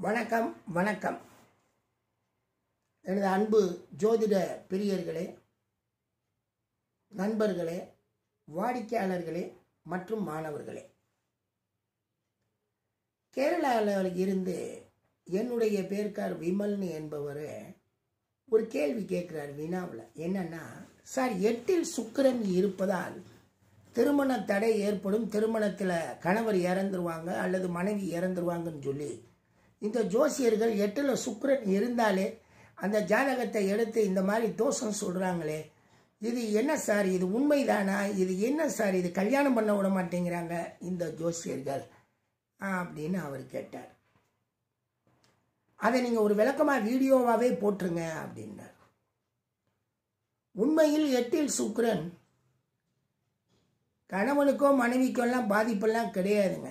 வணக்கம் வணக்கம் எனது அன்பு ஜோதிட பிரியர்களே நண்பர்களே வாடிக்கையாளர்களே மற்றும் மாணவர்களே கேரளாவில் இருந்து என்னுடைய பேர்க்கார் விமல்னு என்பவர் ஒரு கேள்வி கேட்குறார் வினாவில் என்னன்னா சார் எட்டில் சுக்கிரன் இருப்பதால் திருமண தடை ஏற்படும் திருமணத்தில் கணவர் இறந்துருவாங்க அல்லது மனைவி இறந்துருவாங்கன்னு சொல்லி இந்த ஜோசியர்கள் எட்டில் சுக்கிரன் இருந்தாலே அந்த ஜாதகத்தை எடுத்து இந்த மாதிரி தோஷம் சொல்கிறாங்களே இது என்ன சார் இது உண்மைதானா இது என்ன சார் இது கல்யாணம் பண்ண விட மாட்டேங்கிறாங்க இந்த ஜோசியர்கள் அப்படின்னு அவர் கேட்டார் அதை நீங்கள் ஒரு விளக்கமாக வீடியோவாகவே போட்டுருங்க அப்படின்னார் உண்மையில் எட்டில் சுக்கிரன் கணவனுக்கோ மனைவிக்கோ எல்லாம் பாதிப்பெல்லாம் கிடையாதுங்க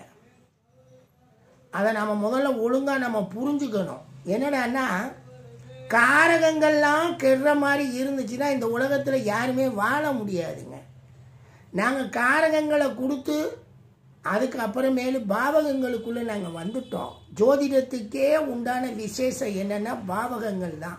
அதை நம்ம முதல்ல ஒழுங்காக நம்ம புரிஞ்சுக்கணும் என்னடான்னா காரகங்கள்லாம் கெடுற மாதிரி இருந்துச்சுன்னா இந்த உலகத்தில் யாருமே வாழ முடியாதுங்க நாங்கள் காரகங்களை கொடுத்து அதுக்கு அப்புறமேலு பாவகங்களுக்குள்ளே நாங்கள் வந்துட்டோம் ஜோதிடத்துக்கே உண்டான விசேஷம் என்னென்னா பாவகங்கள் தான்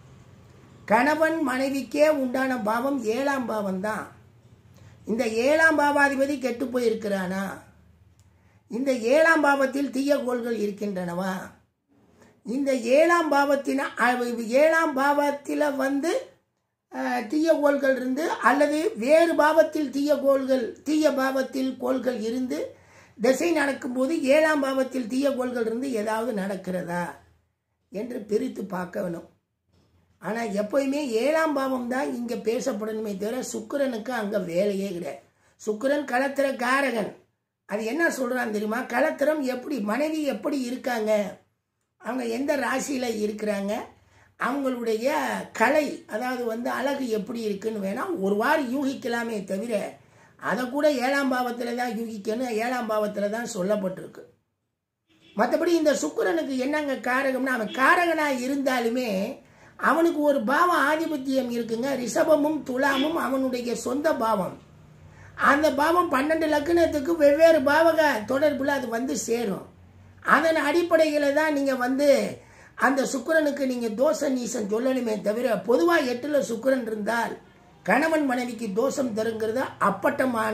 கணவன் மனைவிக்கே உண்டான பாவம் ஏழாம் பாவம் தான் இந்த ஏழாம் பாவாதிபதி கெட்டு போயிருக்கிறானா இந்த ஏழாம் பாவத்தில் தீய கோள்கள் இருக்கின்றனவா இந்த ஏழாம் பாவத்தின ஏழாம் பாவத்தில் வந்து தீய கோள்கள் இருந்து அல்லது வேறு பாவத்தில் தீய கோள்கள் தீய பாவத்தில் கோள்கள் இருந்து திசை நடக்கும்போது ஏழாம் பாவத்தில் தீய கோள்கள் இருந்து ஏதாவது நடக்கிறதா என்று பிரித்து பார்க்க வேணும் ஆனால் எப்போயுமே ஏழாம் பாவம் தான் இங்கே பேசப்படணுமே தவிர சுக்கரனுக்கு அங்கே வேலையே கிடையாது சுக்கரன் களத்திர காரகன் அது என்ன சொல்கிறான் தெரியுமா களத்திரம் எப்படி மனைவி எப்படி இருக்காங்க அவங்க எந்த ராசியில் இருக்கிறாங்க அவங்களுடைய கலை அதாவது வந்து அழகு எப்படி இருக்குன்னு வேணால் ஒரு வாரம் யூகிக்கலாமே தவிர அதை கூட ஏழாம் பாவத்தில் தான் யூகிக்கணும் ஏழாம் பாவத்தில் தான் சொல்லப்பட்டிருக்கு மற்றபடி இந்த சுக்கரனுக்கு என்னங்க காரகம்னா அவன் காரகனாக இருந்தாலுமே அவனுக்கு ஒரு பாவம் ஆதிபத்தியம் இருக்குங்க ரிஷபமும் துலாமும் அவனுடைய சொந்த பாவம் அந்த பாவம் பன்னெண்டு லக்னத்துக்கு வெவ்வேறு பாவக தொடர்பில் அது வந்து சேரும் அதன் அடிப்படையில் தான் நீங்கள் வந்து அந்த சுக்கரனுக்கு நீங்கள் தோஷ நீசம் சொல்லணுமே தவிர பொதுவாக எட்டில் சுக்கரன் இருந்தால் கணவன் மனைவிக்கு தோஷம் தருங்கிறது அப்பட்டமான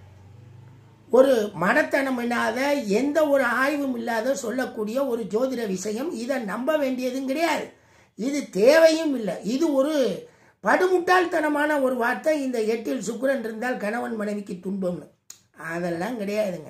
ஒரு மனத்தனம் இல்லாத எந்த ஒரு ஆய்வும் இல்லாத சொல்லக்கூடிய ஒரு ஜோதிட விஷயம் இதை நம்ப வேண்டியதும் கிடையாது இது தேவையும் இல்லை இது ஒரு படுமுட்டாள்தனமான ஒரு வார்த்தை இந்த எட்டில் சுக்கரன் இருந்தால் கணவன் மனைவிக்கு துன்பம்னு அதெல்லாம் கிடையாதுங்க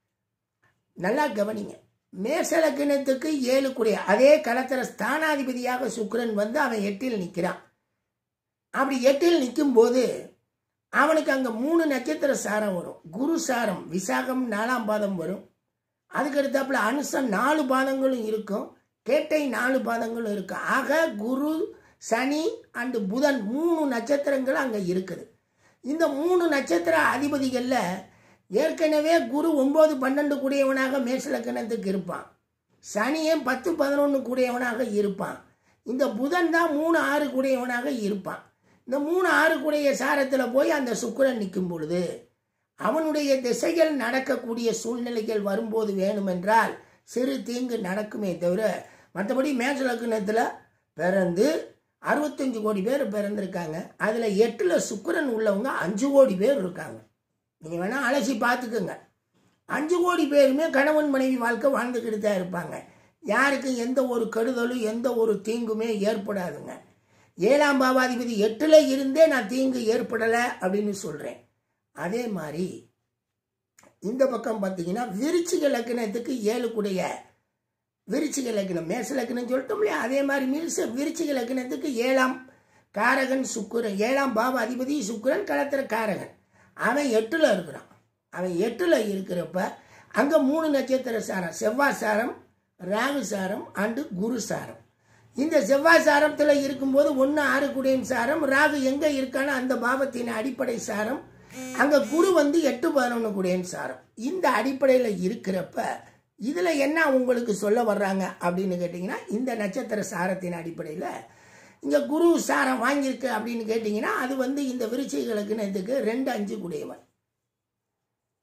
நல்லா கவனிங்க மேசலக்கிணத்துக்கு ஏழு குடைய அதே களத்திர ஸ்தானாதிபதியாக சுக்கரன் வந்து அவன் எட்டில் நிற்கிறான் அப்படி எட்டில் நிற்கும் போது அவனுக்கு அங்கே மூணு நட்சத்திர சாரம் வரும் குரு சாரம் விசாகம் நாலாம் பாதம் வரும் அதுக்கு அடுத்தாப்புல அனுசம் நாலு பாதங்களும் இருக்கும் கேட்டை நாலு பாதங்களும் இருக்கு ஆக குரு சனி அண்டு புதன் மூணு நட்சத்திரங்கள் அங்கே இருக்குது இந்த மூணு நட்சத்திர அதிபதிகளில் ஏற்கனவே குரு ஒம்பது பன்னெண்டு கூடியவனாக மேசலக்கணத்துக்கு இருப்பான் சனியன் பத்து பதினொன்று கூடியவனாக இருப்பான் இந்த புதன் தான் மூணு ஆறு கூடியவனாக இருப்பான் இந்த மூணு ஆறு கூடிய சாரத்தில் போய் அந்த சுக்கரன் நிற்கும் பொழுது அவனுடைய திசைகள் நடக்கக்கூடிய சூழ்நிலைகள் வரும்போது வேணுமென்றால் சிறு தீங்கு நடக்குமே தவிர மற்றபடி மேசலக்கணத்தில் பிறந்து அறுபத்தஞ்சு கோடி பேர் பிறந்திருக்காங்க அதில் எட்டில் சுக்கரன் உள்ளவங்க அஞ்சு கோடி பேர் இருக்காங்க நீங்கள் வேணால் அலசி பார்த்துக்குங்க அஞ்சு கோடி பேருமே கணவன் மனைவி வாழ்க்கை வாழ்ந்துக்கிட்டு தான் இருப்பாங்க யாருக்கும் எந்த ஒரு கெடுதலும் எந்த ஒரு தீங்குமே ஏற்படாதுங்க ஏழாம் பாவாதிபதி எட்டில் இருந்தே நான் தீங்கு ஏற்படலை அப்படின்னு சொல்கிறேன் அதே மாதிரி இந்த பக்கம் பார்த்தீங்கன்னா விருச்சிக லக்னத்துக்கு ஏழு கூடிய விருச்சிக லக்னம் மேச லக்னம் சொல்லிட்டோம் இல்லையா அதே மாதிரி மீல்ச விருச்சிக லக்னத்துக்கு ஏழாம் காரகன் சுக்குரன் ஏழாம் பாவ அதிபதி சுக்குரன் களத்திர காரகன் அவன் எட்டில் இருக்கிறான் அவன் எட்டில் இருக்கிறப்ப அங்கே மூணு நட்சத்திர சாரம் செவ்வாய் சாரம் ராகு சாரம் அண்டு குரு சாரம் இந்த செவ்வாய் சாரத்தில் இருக்கும்போது ஒன்று ஆறு குடையின் சாரம் ராகு எங்கே இருக்கானோ அந்த பாவத்தின் அடிப்படை சாரம் அங்கே குரு வந்து எட்டு பதினொன்று குடையின் சாரம் இந்த அடிப்படையில் இருக்கிறப்ப இதில் என்ன உங்களுக்கு சொல்ல வர்றாங்க அப்படின்னு கேட்டிங்கன்னா இந்த நட்சத்திர சாரத்தின் அடிப்படையில் இங்கே குரு சாரம் வாங்கியிருக்கு அப்படின்னு கேட்டிங்கன்னா அது வந்து இந்த விருச்சிகளுக்குன்னு இதுக்கு ரெண்டு அஞ்சு குடையவன்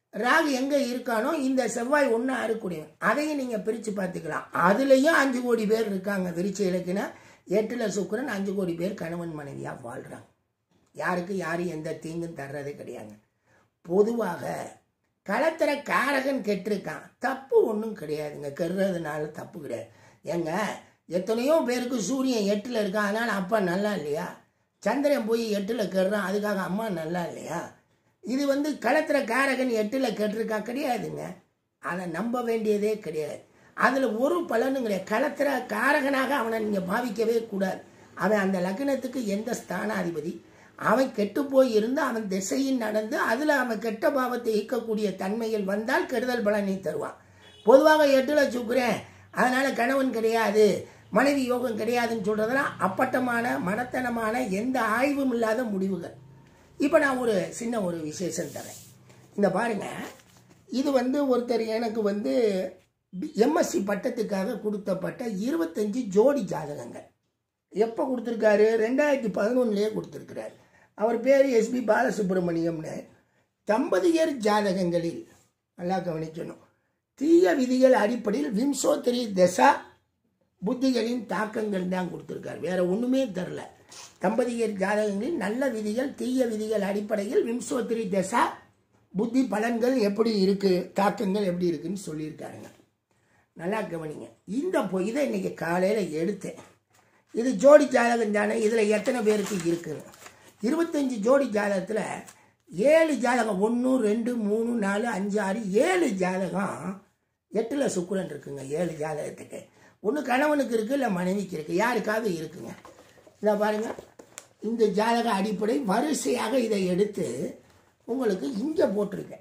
ராகு எங்கே இருக்கானோ இந்த செவ்வாய் ஒன்று அறுக்கூடியவன் அதையும் நீங்கள் பிரித்து பார்த்துக்கலாம் அதுலேயும் அஞ்சு கோடி பேர் இருக்காங்க விருச்சி இலக்கின எட்டில் சுக்கிரன் அஞ்சு கோடி பேர் கணவன் மனைவியாக வாழ்கிறாங்க யாருக்கு யாரும் எந்த தீங்கும் தர்றதே கிடையாது பொதுவாக களத்திர காரகன் கெட்டிருக்கான் தப்பு ஒன்றும் கிடையாதுங்க கெடுறதுனால தப்பு கிடையாது ஏங்க எத்தனையோ பேருக்கு சூரியன் எட்டில் இருக்கான் அதனால் அப்பா நல்லா இல்லையா சந்திரன் போய் எட்டில் கெடுறான் அதுக்காக அம்மா நல்லா இல்லையா இது வந்து களத்திர காரகன் எட்டில் கெட்டிருக்கா கிடையாதுங்க அதை நம்ப வேண்டியதே கிடையாது அதில் ஒரு பலனும் கிடையாது களத்திர காரகனாக அவனை நீங்கள் பாவிக்கவே கூடாது அவன் அந்த லக்னத்துக்கு எந்த ஸ்தானாதிபதி அவன் கெட்டு போய் இருந்து அவன் திசையில் நடந்து அதில் அவன் கெட்ட பாவத்தை ஈர்க்கக்கூடிய தன்மையில் வந்தால் கெடுதல் பலனை தருவான் பொதுவாக எட்டுல சுக்குறேன் அதனால கணவன் கிடையாது மனைவி யோகம் கிடையாதுன்னு சொல்றதெல்லாம் அப்பட்டமான மடத்தனமான எந்த ஆய்வும் இல்லாத முடிவுகள் இப்போ நான் ஒரு சின்ன ஒரு விசேஷம் தரேன் இந்த பாருங்க இது வந்து ஒருத்தர் எனக்கு வந்து எம்எஸ்சி பட்டத்துக்காக கொடுத்தப்பட்ட இருபத்தஞ்சு ஜோடி ஜாதகங்கள் எப்போ கொடுத்துருக்காரு ரெண்டாயிரத்தி பதினொன்னுலேயே கொடுத்துருக்கிறார் அவர் பேர் எஸ்பி பாலசுப்ரமணியம்னு தம்பதியர் ஜாதகங்களில் நல்லா கவனிக்கணும் தீய விதிகள் அடிப்படையில் விம்சோத்தரி தசா புத்திகளின் தாக்கங்கள் தான் கொடுத்துருக்காரு வேற ஒன்றுமே தெரில தம்பதியர் ஜாதகங்களில் நல்ல விதிகள் தீய விதிகள் அடிப்படையில் விம்சோத்திரி தசா புத்தி பலன்கள் எப்படி இருக்கு தாக்கங்கள் எப்படி இருக்குன்னு சொல்லியிருக்காருங்க நல்லா கவனிங்க இந்த பொ- இதை இன்னைக்கு காலையில் எடுத்தேன் இது ஜோடி ஜாதகம் தானே இதில் எத்தனை பேருக்கு இருக்குன்னு இருபத்தஞ்சி ஜோடி ஜாதகத்தில் ஏழு ஜாதகம் ஒன்று ரெண்டு மூணு நாலு அஞ்சு ஆறு ஏழு ஜாதகம் எட்டில் சுக்கிரன் இருக்குங்க ஏழு ஜாதகத்துக்கு ஒன்று கணவனுக்கு இருக்குது இல்லை மனைவிக்கு இருக்குது யாருக்காவது இருக்குங்க இதை பாருங்க இந்த ஜாதக அடிப்படை வரிசையாக இதை எடுத்து உங்களுக்கு இங்கே போட்டிருக்கேன்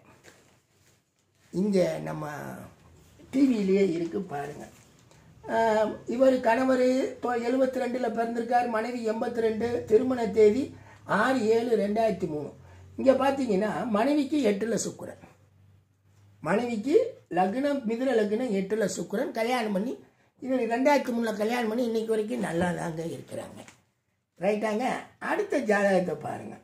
இங்கே நம்ம டிவியிலேயே இருக்கு பாருங்க ஆஹ் இவர் கணவர் இப்போ எழுபத்தி ரெண்டில் பிறந்திருக்கார் மனைவி எண்பத்தி ரெண்டு திருமண தேதி ஆறு ஏழு ரெண்டாயிரத்தி மூணு இங்கே பார்த்தீங்கன்னா மனைவிக்கு எட்டில் சுக்கிரன் மனைவிக்கு லக்னம் மிதுன லக்னம் எட்டில் சுக்கிரன் கல்யாணம் பண்ணி இது ரெண்டாயிரத்தி மூணில் கல்யாணம் பண்ணி இன்னைக்கு வரைக்கும் நல்லா தாங்க இருக்கிறாங்க ரைட்டாங்க அடுத்த ஜாதகத்தை பாருங்கள்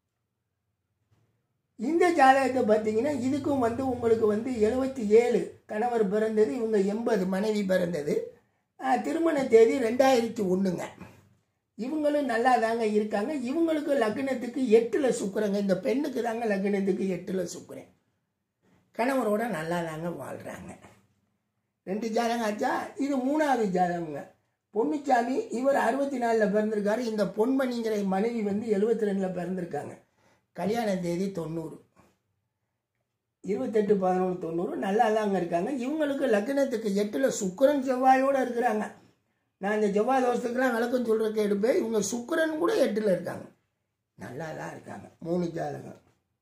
இந்த ஜாதகத்தை பார்த்தீங்கன்னா இதுக்கும் வந்து உங்களுக்கு வந்து எழுபத்தி ஏழு கணவர் பிறந்தது இவங்க எண்பது மனைவி பிறந்தது ஆஹ், திருமண தேதி ரெண்டாயிரத்தி ஒன்றுங்க இவங்களும் நல்லா தாங்க இருக்காங்க இவங்களுக்கு லக்னத்துக்கு எட்டில் சுக்குறங்க இந்த பெண்ணுக்கு தாங்க லக்னத்துக்கு எட்டில் சுக்குறேன் கணவரோட நல்லா தாங்க வாழ்கிறாங்க ரெண்டு ஜாதகம் ஆச்சா இது மூணாவது ஜாதகங்க பொன்னுச்சாமி இவர் அறுபத்தி நாலில் பிறந்திருக்காரு இந்த பொன்மணிங்கிற மனைவி வந்து எழுபத்தி ரெண்டில் பிறந்திருக்காங்க கல்யாண தேதி தொண்ணூறு இருபத்தெட்டு பதினொன்று தொண்ணூறு நல்லா தாங்க இருக்காங்க இவங்களுக்கு லக்னத்துக்கு எட்டில் சுக்கிரன் செவ்வாயோடு இருக்கிறாங்க நான் இந்த செவ்வாய் தோஷத்துக்கெல்லாம் விளக்கம் சொல்கிறதுக்கு எடுப்பேன் இவங்க சுக்கிரன் கூட எட்டில் இருக்காங்க நல்லா தான் இருக்காங்க மூணு ஜாதகம்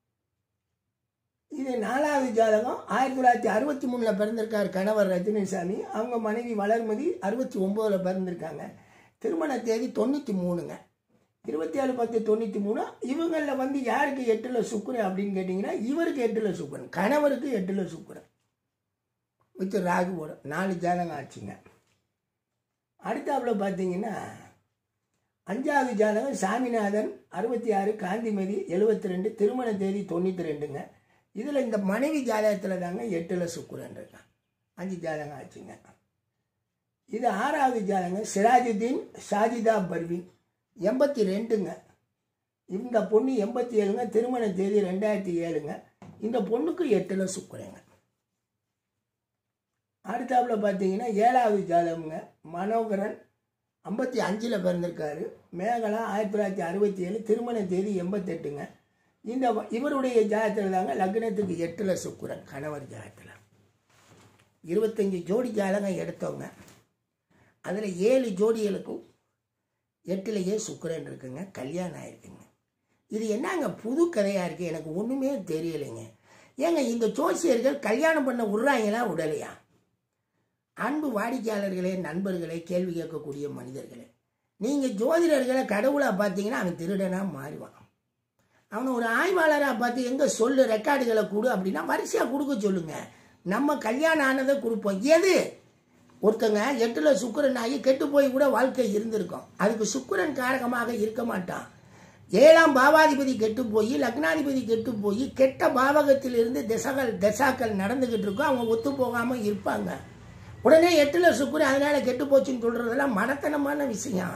இது நாலாவது ஜாதகம் ஆயிரத்தி தொள்ளாயிரத்தி அறுபத்தி மூணில் பிறந்திருக்கார் கணவர் ரஜினிசாமி அவங்க மனைவி வளர்மதி அறுபத்தி ஒம்போதில் பிறந்திருக்காங்க திருமண தேதி தொண்ணூற்றி மூணுங்க இருபத்தி ஏழு பத்து தொண்ணூற்றி மூணு இவங்களில் வந்து யாருக்கு எட்டில் சுக்குரன் அப்படின்னு கேட்டிங்கன்னா இவருக்கு எட்டில் சுக்குரன் கணவருக்கு எட்டில் சுக்குரன் வித் ராகு போடும் நாலு ஜாதகம் ஆச்சுங்க அடுத்தாப்புல பார்த்தீங்கன்னா அஞ்சாவது ஜாதகம் சாமிநாதன் அறுபத்தி ஆறு காந்திமதி எழுபத்தி ரெண்டு திருமண தேதி தொண்ணூற்றி ரெண்டுங்க இதில் இந்த மனைவி ஜாதகத்தில் தாங்க எட்டில் சுக்குரன் இருக்கான் அஞ்சு ஜாதகம் ஆச்சுங்க இது ஆறாவது ஜாதகம் சிராஜுதீன் ஷாஜிதா பர்வீன் எண்பத்தி ரெண்டுங்க இந்த பொண்ணு எண்பத்தி ஏழுங்க திருமண தேதி ரெண்டாயிரத்தி ஏழுங்க இந்த பொண்ணுக்கு எட்டில் சுக்குறேங்க அடுத்தாப்புல பார்த்தீங்கன்னா ஏழாவது ஜாதகம்ங்க மனோகரன் ஐம்பத்தி அஞ்சில் பிறந்திருக்காரு மேகலா ஆயிரத்தி தொள்ளாயிரத்தி அறுபத்தி ஏழு திருமண தேதி எண்பத்தெட்டுங்க இந்த வ- இவருடைய ஜாதகத்தில் தாங்க லக்னத்துக்கு எட்டில் சுக்குரன் கணவர் ஜாதகத்தில் இருபத்தஞ்சி ஜோடி ஜாதகம் எடுத்தவங்க அதில் ஏழு ஜோடிகளுக்கும் எட்டுலேயே சுக்கிரன் இருக்குங்க கல்யாணம் ஆயிருக்குங்க இது என்னங்க புது கதையாக இருக்குது எனக்கு ஒன்றுமே தெரியலைங்க ஏங்க இந்த ஜோசியர்கள் கல்யாணம் பண்ண விட்றாங்களா விடலையா அன்பு வாடிக்கையாளர்களே நண்பர்களே கேள்வி கேட்கக்கூடிய மனிதர்களே நீங்கள் ஜோதிடர்களை கடவுளாக பார்த்தீங்கன்னா அவன் திருடனாக மாறுவான் அவனை ஒரு ஆய்வாளராக பார்த்து எங்கே சொல்லு ரெக்கார்டுகளை கொடு அப்படின்னா வரிசையாக கொடுக்க சொல்லுங்க நம்ம கல்யாணம் ஆனதை கொடுப்போம் எது ஒருத்தங்க எட்டில் சுக்கிரன் ஆகி கெட்டு போய் கூட வாழ்க்கை இருந்திருக்கும் அதுக்கு சுக்கிரன் காரகமாக இருக்க மாட்டான் ஏழாம் பாவாதிபதி கெட்டு போய் லக்னாதிபதி கெட்டு போய் கெட்ட பாவகத்திலிருந்து திசைகள் திசாக்கள் நடந்துகிட்டு இருக்கும் அவங்க ஒத்து போகாம இருப்பாங்க உடனே எட்டுல சுக்குரன் அதனால கெட்டு போச்சுன்னு சொல்றதெல்லாம் மடத்தனமான விஷயம்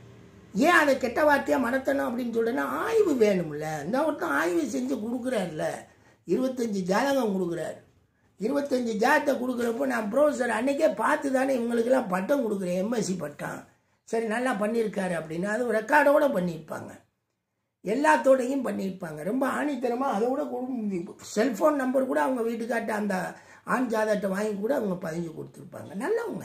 ஏன் அதை கெட்ட வார்த்தையா மடத்தனம் அப்படின்னு சொல்றேன்னா ஆய்வு வேணும்ல இந்த ஒருத்தன் ஆய்வு செஞ்சு கொடுக்குறாருல இருபத்தஞ்சு ஜாதகம் கொடுக்குறாரு இருபத்தஞ்சு ஜாதத்தை கொடுக்குறப்போ நான் ப்ரொஃபஸர் அன்னைக்கே பார்த்து தானே இவங்களுக்கெல்லாம் பட்டம் கொடுக்குறேன் எம்எஸ்சி பட்டம் சரி நல்லா பண்ணியிருக்காரு அப்படின்னு அது ரெக்கார்டோட பண்ணியிருப்பாங்க எல்லாத்தோடையும் பண்ணியிருப்பாங்க ரொம்ப ஆணித்தரமாக அதோட செல்ஃபோன் நம்பர் கூட அவங்க வீட்டுக்காட்ட அந்த ஆண் ஜாதகத்தை வாங்கி கூட அவங்க பதிஞ்சு கொடுத்துருப்பாங்க நல்லவங்க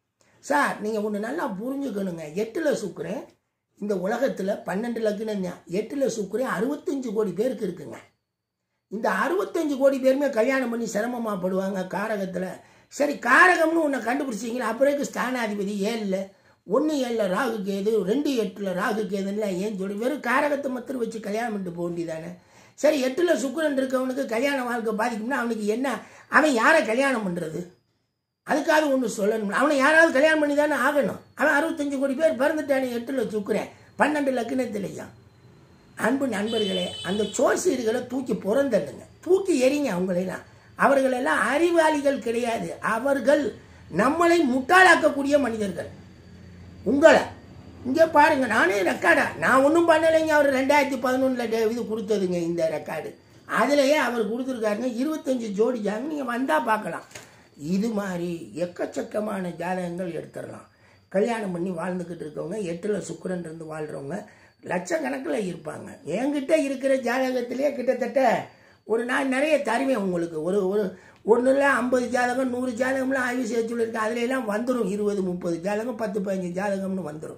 சார் நீங்கள் ஒன்று நல்லா புரிஞ்சுக்கணுங்க எட்டில் சுக்குறேன் இந்த உலகத்தில் பன்னெண்டு லக்னம் தான் எட்டில் சுக்குறேன் அறுபத்தஞ்சு கோடி பேருக்கு இருக்குங்க இந்த அறுபத்தஞ்சு கோடி பேருமே கல்யாணம் பண்ணி சிரமமாக படுவாங்க காரகத்தில் சரி காரகம்னு ஒன்று கண்டுபிடிச்சிங்களா அப்புறம் ஸ்தானாதிபதி ஏழில் ஒன்று ஏழில் ராகு கேது ரெண்டு எட்டில் ராகு கேதுலாம் ஏன் சொல்லி வெறும் காரகத்தை மாத்திரம் வச்சு கல்யாணம் பண்ணிட்டு போக வேண்டியதானே சரி எட்டில் சுக்கிரன் இருக்கவனுக்கு கல்யாண வாழ்க்கை பாதிக்கும்னா அவனுக்கு என்ன அவன் யாரை கல்யாணம் பண்ணுறது அதுக்காக ஒன்று சொல்லணும் அவனை யாராவது கல்யாணம் பண்ணி தானே ஆகணும் அவன் அறுபத்தஞ்சு கோடி பேர் பிறந்துட்டானே எட்டில் சுக்குறேன் பன்னெண்டு லக்கினத்திலையும் அன்பு நண்பர்களே அந்த சோசியர்களை தூக்கி புறந்தள்ளுங்க தூக்கி எறிங்க அவங்களெல்லாம் அவர்களெல்லாம் அறிவாளிகள் கிடையாது அவர்கள் நம்மளை முட்டாளாக்கக்கூடிய மனிதர்கள் உங்களை இங்கே பாருங்க நானே ரெக்கார்டா நான் ஒன்றும் பண்ணலைங்க அவர் ரெண்டாயிரத்தி பதினொன்றில் இது கொடுத்ததுங்க இந்த ரெக்கார்டு அதுலயே அவர் கொடுத்துருக்காருங்க இருபத்தஞ்சு ஜோடி ஜாதகம் நீங்கள் வந்தால் பார்க்கலாம் இது மாதிரி எக்கச்சக்கமான ஜாதகங்கள் எடுத்துடலாம் கல்யாணம் பண்ணி வாழ்ந்துக்கிட்டு இருக்கவங்க எட்டில் சுக்கிரன் இருந்து வாழ்கிறவங்க லட்சக்கணக்கில் இருப்பாங்க என்கிட்ட இருக்கிற ஜாதகத்திலே கிட்டத்தட்ட ஒரு நான் நிறைய தருவேன் உங்களுக்கு ஒரு ஒரு ஒன்றில் ஐம்பது ஜாதகம் நூறு ஜாதகம்லாம் ஆய்வு செய்ய சொல்லியிருக்கேன் அதுல எல்லாம் வந்துடும் இருபது முப்பது ஜாதகம் பத்து பதினஞ்சு ஜாதகம்னு வந்துடும்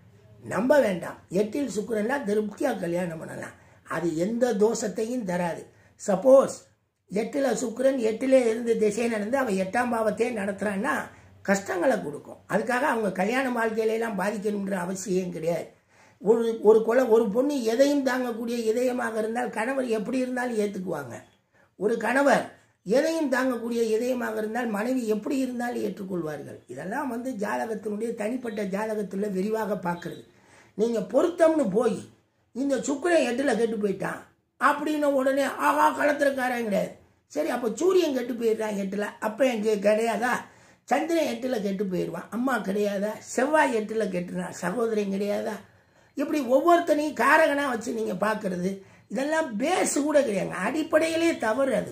நம்ப வேண்டாம் எட்டில் சுக்கிரன்லாம் திருப்தியாக கல்யாணம் பண்ணலாம் அது எந்த தோஷத்தையும் தராது சப்போஸ் எட்டில் சுக்கிரன் எட்டிலே இருந்து திசை நடந்து அவன் எட்டாம் பாவத்தையே நடத்துகிறான்னா கஷ்டங்களை கொடுக்கும் அதுக்காக அவங்க கல்யாண வாழ்க்கையிலெல்லாம் பாதிக்கணுன்ற அவசியம் கிடையாது ஒரு ஒரு கொலை ஒரு பொண்ணு எதையும் தாங்கக்கூடிய இதயமாக இருந்தால் கணவர் எப்படி இருந்தாலும் ஏற்றுக்குவாங்க ஒரு கணவர் எதையும் தாங்கக்கூடிய இதயமாக இருந்தால் மனைவி எப்படி இருந்தாலும் ஏற்றுக்கொள்வார்கள் இதெல்லாம் வந்து ஜாதகத்தினுடைய தனிப்பட்ட ஜாதகத்தில் விரிவாக பார்க்கறது நீங்கள் பொருத்தம்னு போய் இந்த சுக்கிரன் எட்டில் கெட்டு போயிட்டான் அப்படின்ன உடனே ஆகா களத்திரக்காரன் கிடையாது சரி அப்போ சூரியன் கெட்டு போயிடுறான் எட்டில் அப்போ எங்கே கிடையாதா சந்திரன் எட்டில் கெட்டு போயிடுவான் அம்மா கிடையாதா செவ்வாய் எட்டில் கெட்டுறான் சகோதரன் கிடையாதா இப்படி ஒவ்வொருத்தனையும் காரகனாக வச்சு நீங்கள் பார்க்கறது இதெல்லாம் பேஸ் கூட கிடையாது அடிப்படையிலே தவறு அது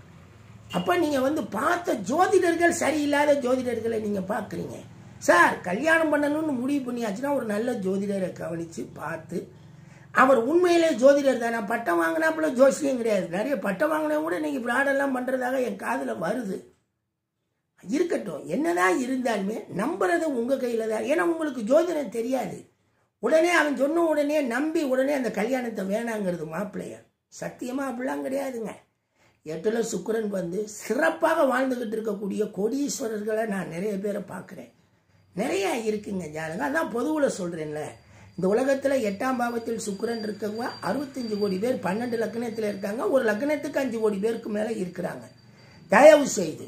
அப்போ நீங்கள் வந்து பார்த்த ஜோதிடர்கள் சரியில்லாத ஜோதிடர்களை நீங்கள் பார்க்குறீங்க சார் கல்யாணம் பண்ணணும்னு முடிவு பண்ணியாச்சுன்னா ஒரு நல்ல ஜோதிடரை கவனித்து பார்த்து அவர் உண்மையிலே ஜோதிடர் தானே பட்டம் வாங்கினாப்புல ஜோசியம் கிடையாது நிறைய பட்டம் வாங்கினா கூட இன்னைக்கு ஃப்ராடெல்லாம் பண்ணுறதாக என் காதில் வருது இருக்கட்டும் என்னதான் இருந்தாலுமே நம்புறது உங்கள் கையில் தான் ஏன்னா உங்களுக்கு ஜோதிடம் தெரியாது உடனே அவன் சொன்ன உடனே நம்பி உடனே அந்த கல்யாணத்தை வேணாங்கிறது மாப்பிள்ளைய சத்தியமாக அப்படிலாம் கிடையாதுங்க எட்டுல சுக்கிரன் வந்து சிறப்பாக வாழ்ந்துக்கிட்டு இருக்கக்கூடிய கோடீஸ்வரர்களை நான் நிறைய பேரை பார்க்குறேன் நிறைய இருக்குங்க ஜாதகம் அதான் பொதுவில் சொல்கிறேன்ல இந்த உலகத்தில் எட்டாம் பாவத்தில் சுக்கிரன் இருக்கவங்க அறுபத்தஞ்சு கோடி பேர் பன்னெண்டு லக்னத்தில் இருக்காங்க ஒரு லக்னத்துக்கு அஞ்சு கோடி பேருக்கு மேலே இருக்கிறாங்க தயவு செய்து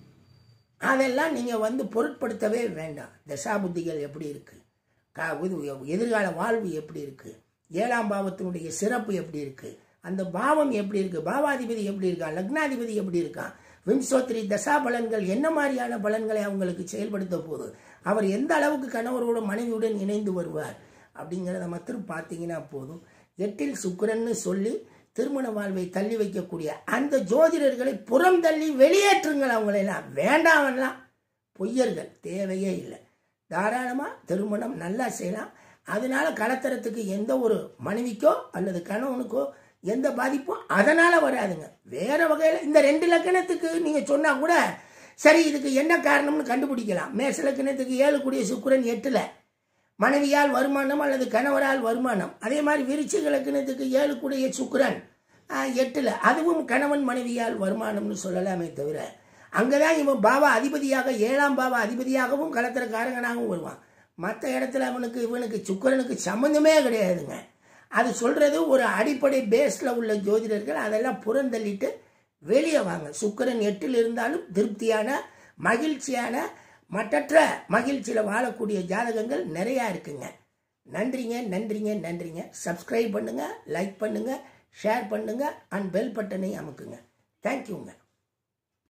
அதெல்லாம் நீங்கள் வந்து பொருட்படுத்தவே வேண்டாம் தசாபுத்திகள் எப்படி இருக்குது கா இது எதிர்கால வாழ்வு எப்படி இருக்குது ஏழாம் பாவத்தினுடைய சிறப்பு எப்படி இருக்குது அந்த பாவம் எப்படி இருக்குது பாவாதிபதி எப்படி இருக்கான் லக்னாதிபதி எப்படி இருக்கான் விம்சோத்திரி தசா பலன்கள் என்ன மாதிரியான பலன்களை அவங்களுக்கு செயல்படுத்த போகுது அவர் எந்த அளவுக்கு கணவரோட மனைவியுடன் இணைந்து வருவார் அப்படிங்கிறத மட்டும் பார்த்தீங்கன்னா போதும் எட்டில் சுக்கிரன்னு சொல்லி திருமண வாழ்வை தள்ளி வைக்கக்கூடிய அந்த ஜோதிடர்களை புறம் தள்ளி வெளியேற்றுங்கள் அவங்களெல்லாம் வேண்டாமெல்லாம் பொய்யர்கள் தேவையே இல்லை தாராளமாக திருமணம் நல்லா செய்யலாம் அதனால கலத்தரத்துக்கு எந்த ஒரு மனைவிக்கோ அல்லது கணவனுக்கோ எந்த பாதிப்பும் அதனால வராதுங்க வேற வகையில் இந்த ரெண்டு லக்கணத்துக்கு நீங்க சொன்னா கூட சரி இதுக்கு என்ன காரணம்னு கண்டுபிடிக்கலாம் மேச லக்கணத்துக்கு ஏழு கூடிய சுக்கிரன் எட்டுல மனைவியால் வருமானம் அல்லது கணவரால் வருமானம் அதே மாதிரி விருச்சிக லக்கணத்துக்கு ஏழு கூடிய சுக்கிரன் ஆஹ், எட்டுல அதுவும் கணவன் மனைவியால் வருமானம்னு சொல்லலாமே தவிர அங்கதான் இவன் பாவா அதிபதியாக ஏழாம் பாவா அதிபதியாகவும் கலத்திர காரகனாகவும் வருவான் மற்ற இடத்துல அவனுக்கு இவனுக்கு சுக்கிரனுக்கு சம்மந்தமே கிடையாதுங்க அது சொல்றது ஒரு அடிப்படை பேஸ்ல உள்ள ஜோதிடர்கள் அதெல்லாம் புறந்தள்ளிட்டு வெளியே வாங்க சுக்கிரன் எட்டில் இருந்தாலும் திருப்தியான மகிழ்ச்சியான மற்றற்ற மகிழ்ச்சியில் வாழக்கூடிய ஜாதகங்கள் நிறையா இருக்குங்க நன்றிங்க நன்றிங்க நன்றிங்க சப்ஸ்கிரைப் பண்ணுங்க லைக் பண்ணுங்க ஷேர் பண்ணுங்க அண்ட் பெல் பட்டனை அமுக்குங்க தேங்க்யூங்க